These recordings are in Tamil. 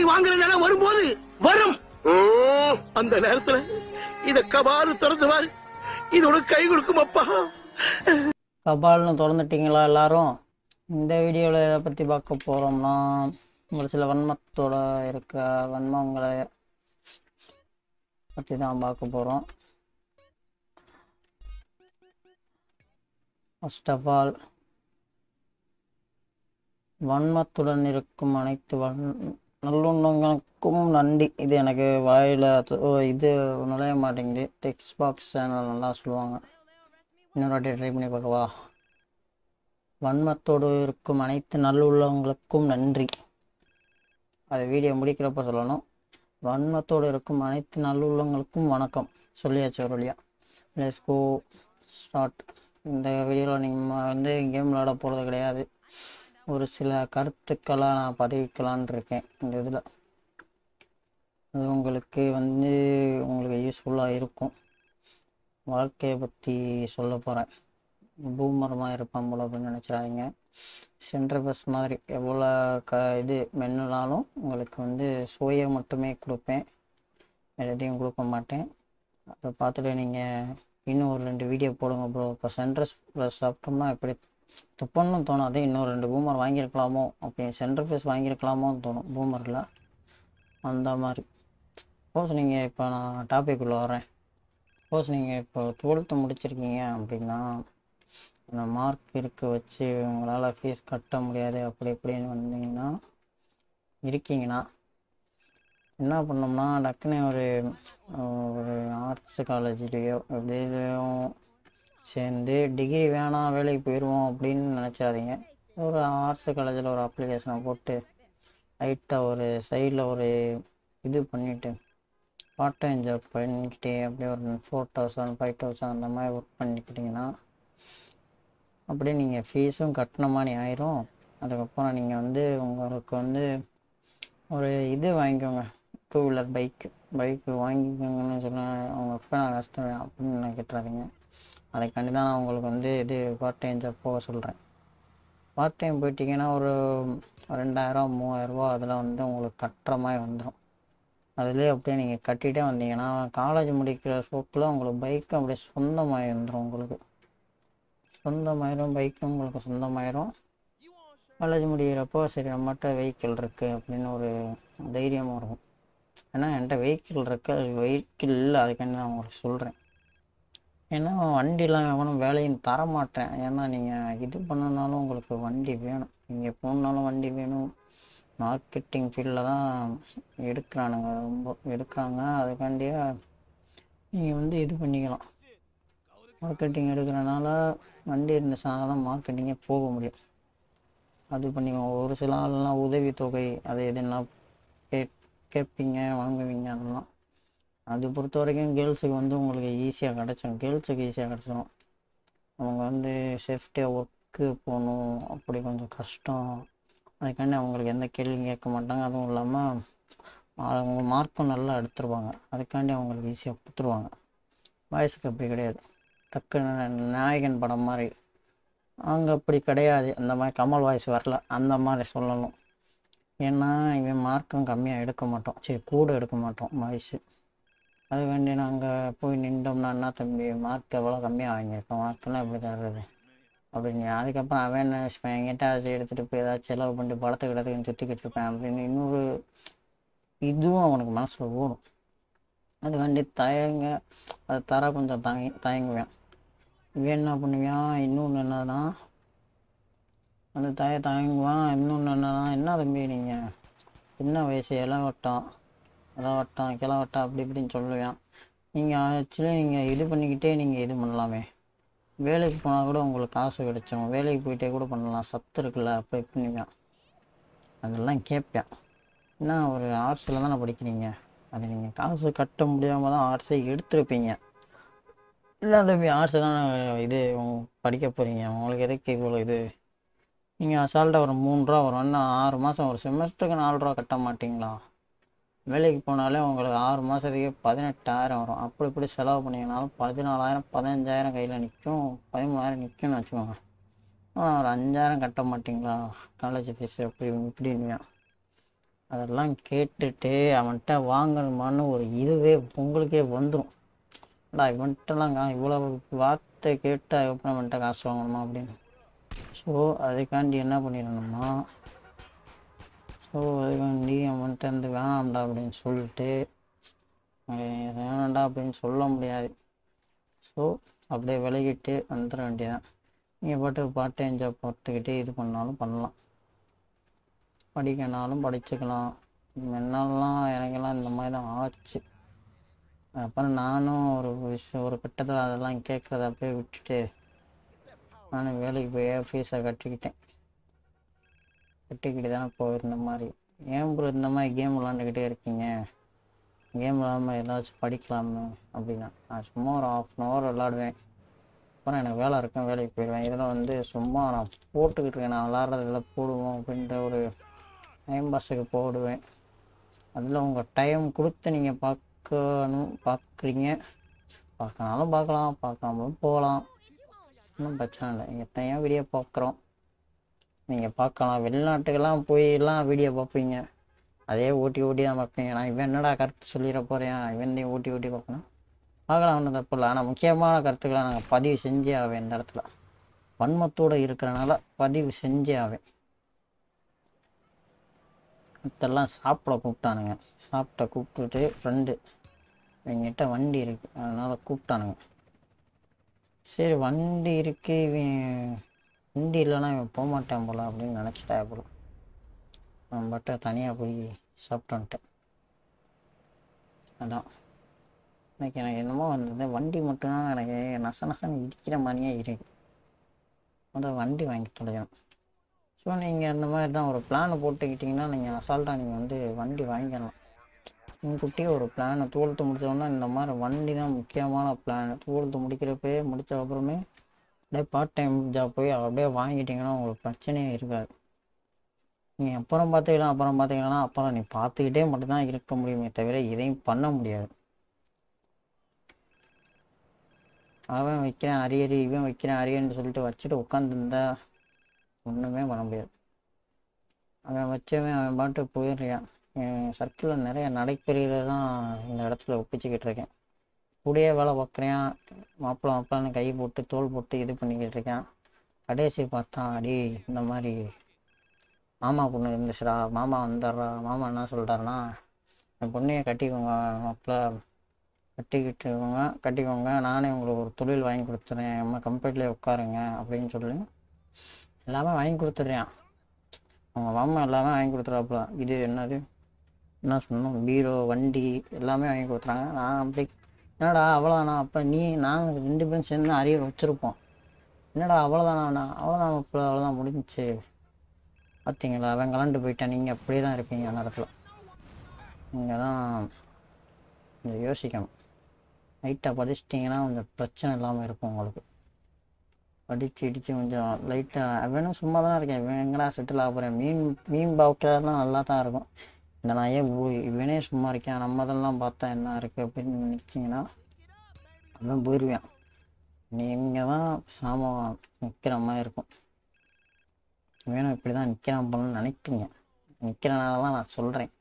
வாங்குற நிலம் வரும்போது வரும் ம், அந்த நேரத்துல இத கபாரு திறந்து பாரு இது உனக்கு கை கொடுக்கும் அப்பா கபால்னு திறந்துட்டீங்களா எல்லாரும் இந்த வீடியோவில் எதை பற்றி பார்க்க போகிறோம்னா ஒரு சில வன்மத்தோட இருக்க வன்மங்களை பற்றி தான் பார்க்க போகிறோம் ஃபர்ஸ்ட் ஆஃப் ஆல் வன்மத்துடன் இருக்கும் அனைத்து வன் நல்லுண்ணங்களுக்கும் நன்றி இது எனக்கு வாயில் இது நுழைய மாட்டேங்குது டெக்ஸ்ட் பாக்ஸ் சேனல் நல்லா சொல்லுவாங்க இன்னொரு வாட்டி ட்ரை பண்ணி பார்க்கவா வன்மத்தோடு இருக்கும் அனைத்து நல்லுள்ளவங்களுக்கும் நன்றி அது வீடியோ முடிக்கிறப்ப சொல்லணும் வன்மத்தோடு இருக்கும் அனைத்து நல்லுள்ளவங்களுக்கும் வணக்கம் சொல்லியாச்சு ஒரு வழியா லெட்ஸ் கோ ஸ்டார்ட் இந்த வீடியோவில் நீங்கள் வந்து கேம் விளாட போகிறது கிடையாது ஒரு சில கருத்துக்களை நான் பதிவிக்கலான் இருக்கேன் இந்த இதில் அது உங்களுக்கு வந்து உங்களுக்கு யூஸ்ஃபுல்லாக இருக்கும் வாழ்க்கையை பற்றி சொல்ல போகிறேன் பூமரமாக இருப்பான் போல அப்படின்னு நினச்சிடாதீங்க சென்ட்ரல் பஸ் மாதிரி எவ்வளோ க இது மென்னுனாலும் உங்களுக்கு வந்து சுவையை மட்டுமே கொடுப்பேன் வேறு எதையும் கொடுக்க மாட்டேன் அதை பார்த்துட்டு நீங்கள் இன்னும் ஒரு ரெண்டு வீடியோ போடுங்க ப்ரோ இப்போ சென்ட்ரல் ப்ளஸ் சாப்பிட்டோம்னா எப்படி துப்பன்னு தோணாது இன்னும் ரெண்டு பூமர் வாங்கியிருக்கலாமோ அப்படி சென்ட்ரல் ப்ளஸ் வாங்கியிருக்கலாமோன்னு தோணும் பூமரில் அந்த மாதிரி சப்போஸ் நீங்கள் இப்போ நான் டாபிக் உள்ள வரேன் சப்போஸ் நீங்கள் இப்போ டுவெல்த்து முடிச்சிருக்கீங்க அப்படின்னா அந்த மார்க் இருக்க வச்சு உங்களால் ஃபீஸ் கட்ட முடியாது அப்படி இப்படின்னு வந்தீங்கன்னா இருக்கீங்கன்னா என்ன பண்ணோம்னா டக்குன்னு ஒரு ஒரு ஆர்ட்ஸ் காலேஜ்லேயோ எப்படியும் சேர்ந்து டிகிரி வேணாம் வேலைக்கு போயிடுவோம் அப்படின்னு நினச்சிடாதீங்க ஒரு ஆர்ட்ஸ் காலேஜில் ஒரு அப்ளிகேஷனை போட்டு லைட்டாக ஒரு சைடில் ஒரு இது பண்ணிவிட்டு பார்ட் டைம் ஜாப் பண்ணிக்கிட்டே அப்படியே ஒரு ஃபோர் தௌசண்ட் ஃபைவ் தௌசண்ட் அந்த மாதிரி ஒர்க் பண்ணிக்கிட்டிங்கன்னா அப்படியே நீங்கள் ஃபீஸும் கட்டின மாதிரி ஆயிரும் அதுக்கப்புறம் நீங்கள் வந்து உங்களுக்கு வந்து ஒரு இது வாங்கிக்கோங்க டூ வீலர் பைக் பைக்கு வாங்கிக்கோங்கன்னு சொன்ன அவங்க அப்போ நான் காசு தருவேன் அப்படின்னு நான் கேட்டுறாதீங்க அதுக்காண்டி தான் நான் உங்களுக்கு வந்து இது பார்ட் டைம் ஜாப் போக சொல்கிறேன் பார்ட் டைம் போயிட்டீங்கன்னா ஒரு ரெண்டாயிரம் மூவாயிரரூபா அதில் வந்து உங்களுக்கு கட்டுற மாதிரி வந்துடும் அதுலேயே அப்படியே நீங்கள் கட்டிகிட்டே வந்தீங்கன்னா காலேஜ் முடிக்கிற சோக்கில் உங்களுக்கு பைக் அப்படியே சொந்தமாகி வந்துடும் உங்களுக்கு சொந்தமாயிரும் பைக்கும் உங்களுக்கு சொந்தமாயிரும் காலேஜ் முடிகிறப்போ சரி நம்மகிட்ட வெஹிக்கிள் இருக்குது அப்படின்னு ஒரு தைரியமாக இருக்கும் ஏன்னா என்கிட்ட வெஹிக்கிள் இருக்கு வெஹிக்கிள் இல்லை அதுக்காண்டி நான் உங்களுக்கு சொல்கிறேன் ஏன்னா வண்டிலாம் எவனும் வேலையும் தர மாட்டேன் ஏன்னா நீங்கள் இது பண்ணனாலும் உங்களுக்கு வண்டி வேணும் நீங்கள் போனாலும் வண்டி வேணும் மார்க்கெட்டிங் ஃபீல்டில் தான் எடுக்கிறானுங்க ரொம்ப எடுக்கிறாங்க அதுக்காண்டியே நீங்கள் வந்து இது பண்ணிக்கலாம் மார்க்கெட்டிங் எடுக்கிறனால வண்டி இருந்துச்சுனால தான் மார்க்கெட்டிங்கே போக முடியும் அது பண்ணிக்கோங்க ஒரு சில ஆள்லாம் உதவித்தொகை அது எதுனா கே கேட்பீங்க வாங்குவீங்க அதெல்லாம் அது பொறுத்த வரைக்கும் கேர்ள்ஸுக்கு வந்து உங்களுக்கு ஈஸியாக கிடச்சிடும் கேர்ள்ஸுக்கு ஈஸியாக கிடச்சிடும் அவங்க வந்து சேஃப்டியாக ஒர்க்கு போகணும் அப்படி கொஞ்சம் கஷ்டம் அதுக்காண்டி அவங்களுக்கு எந்த கேள்வியும் கேட்க மாட்டாங்க அதுவும் இல்லாமல் அவங்க மார்க்கும் நல்லா எடுத்துருவாங்க அதுக்காண்டி அவங்களுக்கு ஈஸியாக கொடுத்துருவாங்க பாய்ஸுக்கு அப்படி கிடையாது டக்குன்னு நாயகன் படம் மாதிரி அங்கே அப்படி கிடையாது அந்த மாதிரி கமல் வாய்ஸ் வரல அந்த மாதிரி சொல்லணும் ஏன்னா இவன் மார்க்கும் கம்மியாக எடுக்க மாட்டோம் சரி கூட எடுக்க மாட்டோம் வாய்ஸு அது வேண்டி நாங்கள் போய் நின்றோம்னா என்ன தம்பி மார்க் எவ்வளோ கம்மியாக வாங்கியிருக்கோம் மார்க்கெல்லாம் எப்படி தர்றது அப்படின்னு அதுக்கப்புறம் அவன் என்ன நினச்சிப்பேன் என்கிட்ட அதை எடுத்துகிட்டு போய் ஏதாச்சும் செலவு பண்ணிட்டு படத்துக்கு இடத்துக்கு சுற்றிக்கிட்டு இருப்பேன் அப்படின்னு இன்னொரு இதுவும் அவனுக்கு மனசில் ஓடும் அதுக்காண்டி தயங்க அதை தர கொஞ்சம் தயங்கி தயங்குவேன் இவன் என்ன பண்ணுவான் இன்னொன்று என்னன்னா அந்த தய தயங்குவான் இன்னொன்று என்னன்னா என்ன தம்பி நீங்கள் சின்ன வயசு இளவட்டம் இளவட்டம் கிளவட்டம் அப்படி இப்படின்னு சொல்லுவேன் நீங்கள் ஆக்சுவலி நீங்கள் இது பண்ணிக்கிட்டே நீங்கள் இது பண்ணலாமே வேலைக்கு போனால் கூட உங்களுக்கு காசு கிடைச்சிடும் வேலைக்கு போயிட்டே கூட பண்ணலாம் சத்து இருக்குல்ல அப்படி பண்ணுவேன் அதெல்லாம் கேட்பேன் என்ன ஒரு ஆர்ட்ஸில் தானே படிக்கிறீங்க அது நீங்கள் காசு கட்ட முடியாமல் தான் ஆர்ட்ஸை எடுத்துருப்பீங்க இல்லை தம்பி ஆர்ட்ஸ் தான் இது உங்க- படிக்க போகிறீங்க உங்களுக்கு எதுக்கு இவ்வளோ இது நீங்கள் அசால்ட்டாக ஒரு மூணு ரூபா வரும் இன்னும் ஆறு மாதம் ஒரு செமஸ்டருக்கு நாலு ரூபா கட்ட மாட்டிங்களா வேலைக்கு போனாலே உங்களுக்கு ஆறு மாதத்துக்கு பதினெட்டாயிரம் வரும் அப்படி இப்படி செலவு பண்ணிங்கனாலும் பதினாலாயிரம் பதினஞ்சாயிரம் கையில் நிற்கும் பதிமூணாயிரம் நிற்கும்னு வச்சுக்கோங்க ஆனால் ஒரு அஞ்சாயிரம் கட்ட மாட்டிங்களா காலேஜ் ஃபீஸ் எப்படி இப்படின்னு அதெல்லாம் கேட்டுட்டு அவன்கிட்ட வாங்கணுமான்னு ஒரு இதுவே உங்களுக்கே வந்துடும் டா இவன்கிட்டலாம் கா இவ்வளோ வார்த்தை கேட்டு அதுக்கப்புறம் அவன்கிட்ட காசு வாங்கணுமா அப்படின்னு ஸோ அதுக்காண்டி என்ன பண்ணிடணுமா ஸோ அதுக்காண்டி அவன்கிட்ட இருந்து வேணாம்டா அப்படின்னு சொல்லிட்டு அவன் வேணாம்டா அப்படின்னு சொல்ல முடியாது ஸோ அப்படியே விலகிட்டு வந்துட வேண்டியதான் நீங்கள் பாட்டு பாட்டு என்ஜாய் பார்த்துக்கிட்டே இது பண்ணாலும் பண்ணலாம் படிக்கனாலும் படிச்சுக்கலாம் முன்னாலாம் எனக்கெல்லாம் இந்த மாதிரி தான் ஆச்சு அப்புறம் நானும் ஒரு விஷயம் ஒரு கட்டத்தில் அதெல்லாம் கேட்குறத அப்படியே விட்டுட்டு நானும் வேலைக்கு போய் ஃபீஸை கட்டிக்கிட்டேன் கட்டிக்கிட்டு தான் இப்போ இந்த மாதிரி ஏன் ப்ரோ இந்த மாதிரி கேம் விளாண்டுக்கிட்டே இருக்கீங்க கேம் விளாடாமல் ஏதாச்சும் படிக்கலாமே அப்படின்னா நான் சும்மா ஒரு ஆஃப் அன் ஹவர் விளாடுவேன் அப்புறம் எனக்கு வேலை இருக்கும் வேலைக்கு போயிடுவேன் இதில் வந்து சும்மா நான் போட்டுக்கிட்டு இருக்கேன் நான் விளாட்றதுல போடுவோம் அப்படின்ற ஒரு டைம் பாஸுக்கு போடுவேன் அதில் உங்கள் டைம் கொடுத்து நீங்கள் பார்க்கணும் பார்க்குறீங்க பார்க்கனாலும் பார்க்கலாம் பார்க்காமலும் போகலாம் ஒன்றும் பிரச்சனை இல்லை எத்தனையோ வீடியோ பார்க்குறோம் நீங்கள் பார்க்கலாம் வெளிநாட்டுக்கெல்லாம் போயெல்லாம் வீடியோ பார்ப்பீங்க அதே ஓட்டி ஓட்டி தான் பார்ப்பீங்க நான் இவன் என்னடா கருத்து சொல்லிட போகிறேன் இவன் ஓட்டி ஓட்டி பார்க்கணும் பார்க்கலாம் ஒன்றும் தப்பு இல்லை ஆனால் முக்கியமான கருத்துக்களை நாங்கள் பதிவு செஞ்சே ஆவேன் இந்த இடத்துல வன்மத்தோடு இருக்கிறனால பதிவு செஞ்சே ஆவேன் மற்றெல்லாம் சாப்பிட கூப்பிட்டானுங்க சாப்பிட்ட கூப்பிட்டுட்டு ஃப்ரெண்டு என்கிட்ட வண்டி இருக்குது அதனால் கூப்பிட்டானுங்க சரி வண்டி இருக்கு இவன் வண்டி இல்லைன்னா இவன் போக மாட்டான் போல அப்படின்னு நினச்சிட்டா போல நான் பட்ட தனியாக போய் சாப்பிட்டு வந்துட்டேன் அதான் இன்னைக்கு எனக்கு என்னமோ வந்தது வண்டி மட்டும்தான் எனக்கு நச நசன்னு இடிக்கிற மாதிரியே இருக்கு முதல் வண்டி வாங்கி தொலையணும் ஸோ நீங்கள் அந்த மாதிரி தான் ஒரு பிளானை போட்டுக்கிட்டிங்கன்னா நீங்கள் அசால்ட்டாக நீங்கள் வந்து வண்டி வாங்கிடலாம் முன்கூட்டியே ஒரு பிளானை தூரத்து முடித்தோன்னா இந்த மாதிரி வண்டி தான் முக்கியமான பிளான் தூரத்து முடிக்கிறப்பே முடித்த அப்புறமே அப்படியே பார்ட் டைம் ஜாப் போய் அப்படியே வாங்கிட்டீங்கன்னா உங்களுக்கு பிரச்சனையே இருக்காது நீங்கள் அப்புறம் பார்த்துக்கலாம் அப்புறம் பார்த்துக்கலாம் அப்புறம் நீ பார்த்துக்கிட்டே மட்டும்தான் இருக்க முடியுமே தவிர இதையும் பண்ண முடியாது அவன் வைக்கிறேன் அரியரி இவன் வைக்கிறேன் அரியன்னு சொல்லிட்டு வச்சுட்டு உட்காந்துருந்தா ஒன்றுமே பண்ண முடியாது அவன் வச்சவன் அவன் பாட்டு போயிடுறான் என் சர்க்கிளில் நிறைய நடைபெறுகிறது தான் இந்த இடத்துல ஒப்பிச்சுக்கிட்டு இருக்கேன் கூடயே வேலை பார்க்குறேன் மாப்பிள்ளை மாப்பிள்ளைன்னு கை போட்டு தோல் போட்டு இது பண்ணிக்கிட்டு இருக்கேன் கடைசி பார்த்தா அடி இந்த மாதிரி மாமா பொண்ணு இருந்துச்சுடா மாமா வந்துடுறா மாமா என்ன சொல்கிறாருன்னா என் பொண்ணையை கட்டிக்கோங்க மாப்பிள்ளை கட்டிக்கிட்டுக்கோங்க கட்டிக்கோங்க நானே உங்களுக்கு ஒரு தொழில் வாங்கி கொடுத்துறேன் அம்மா கம்பெனிலே உட்காருங்க அப்படின்னு சொல்லி எல்லாமே வாங்கி கொடுத்துட்றேன் அவங்க மாமா எல்லாமே வாங்கி கொடுத்துறாப்புல இது என்னது என்ன சொன்னோம் பீரோ வண்டி எல்லாமே வாங்கி கொடுத்துறாங்க நான் அப்படி என்னடா அவ்வளோதானா அப்போ நீ நாங்கள் ரெண்டு பேரும் சேர்ந்து அரியர் வச்சுருப்போம் என்னடா அவ்வளோதானா அவ்வளோதான் இப்போ அவ்வளோதான் முடிஞ்சிச்சு பார்த்தீங்களா அவன் கலண்டு போயிட்டான் நீங்கள் அப்படியே தான் இருப்பீங்க அந்த இடத்துல நீங்கள் தான் கொஞ்சம் யோசிக்கணும் லைட்டாக படிச்சிட்டிங்கன்னா கொஞ்சம் பிரச்சனை இல்லாமல் இருக்கும் உங்களுக்கு படித்து இடித்து கொஞ்சம் லைட்டாக அவனும் சும்மா தான் இருக்கேன் இவன் எங்கடா செட்டில் ஆக போகிறேன் மீன் மீன் பார்க்கலாம் நல்லா தான் இருக்கும் இந்த நான் ஏன் ஊ- இவனே சும்மா இருக்கேன் நம்ம இதெல்லாம் பார்த்தா என்ன இருக்குது அப்படின்னு நினச்சிங்கன்னா அவன் போயிடுவேன் நீங்கள் தான் சாம நிற்கிற மாதிரி இருக்கும் வேணும் இப்படி தான் நிற்கிறான் போலன்னு நினைப்பீங்க நிற்கிறனால தான் நான் சொல்கிறேன்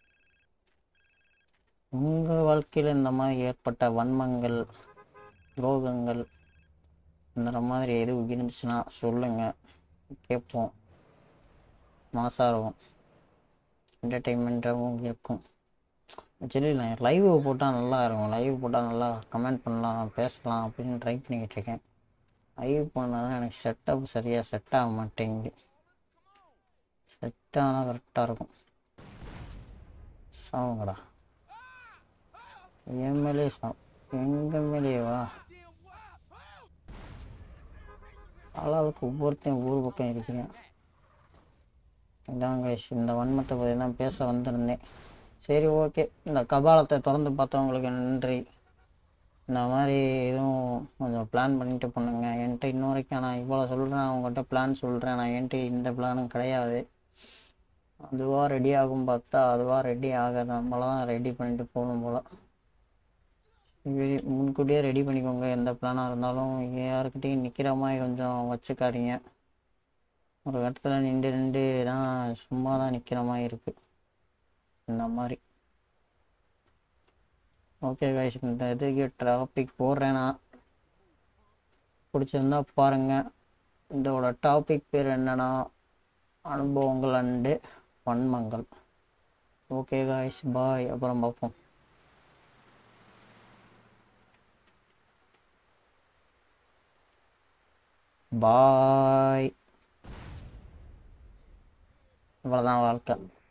உங்கள் வாழ்க்கையில் இந்த மாதிரி ஏற்பட்ட வன்மங்கள் துரோகங்கள் இந்த மாதிரி எதுவும் இருந்துச்சுன்னா சொல்லுங்கள் கேட்போம் மாசாருவோம் என்டர்டெயின்மெண்ட்டாகவும் இருக்கும் ஆக்சுவலி நான் லைவ் போட்டால் நல்லா இருக்கும் லைவ் போட்டால் நல்லா கமெண்ட் பண்ணலாம் பேசலாம் அப்படின்னு ட்ரை பண்ணிக்கிட்டு இருக்கேன் லைவ் பண்ணால் தான் எனக்கு செட்டப் சரியாக செட் ஆக மாட்டேங்குது செட் ஆனால் கரெக்டாக இருக்கும் சாவுங்கடா என் மேலே சாவு எங்கள் மேலேவா ஆளாளுக்கு ஒவ்வொருத்தையும் ஊர் பக்கம் இருக்கிறேன் இதான் guys இந்த வன்மத்தை பற்றி தான் பேச வந்திருந்தேன் சரி ஓகே இந்த கபாலத்தை திறந்து பார்த்தவங்களுக்கு நன்றி இந்த மாதிரி எதுவும் கொஞ்சம் பிளான் பண்ணிட்டு பண்ணுங்க என்கிட்ட இன்ன வரைக்கும் நான் இவ்வளோ சொல்கிறேன் அவங்ககிட்ட பிளான் சொல்கிறேன் நான் என்கிட்ட இந்த பிளானும் கிடையாது அதுவாக ரெடி ஆகும் பார்த்தா அதுவாக ரெடி ஆகாது நம்மள தான் ரெடி பண்ணிட்டு போகணும் போல் சரி முன்கூட்டியே ரெடி பண்ணிக்கோங்க எந்த பிளானாக இருந்தாலும் யாருக்கிட்டையும் நிற்கிற மாதிரி கொஞ்சம் வச்சுக்காதீங்க ஒரு இடத்துல நின்று நின்று தான் சும்மா தான் நிற்கிற மாதிரி இருக்குது இந்த மாதிரி ஓகே கைஸ் இந்த இதுக்கு டாபிக் போடுறேன் நான் பிடிச்சிருந்தா பாருங்க இதோட டாபிக் பேர் என்னன்னா அனுபவங்கள் அண்டு வன்மங்கள் ஓகே காய்ஸ் பாய் அப்புறம் பார்ப்போம் பாய் இவ்வளோதான் வாழ்க்கை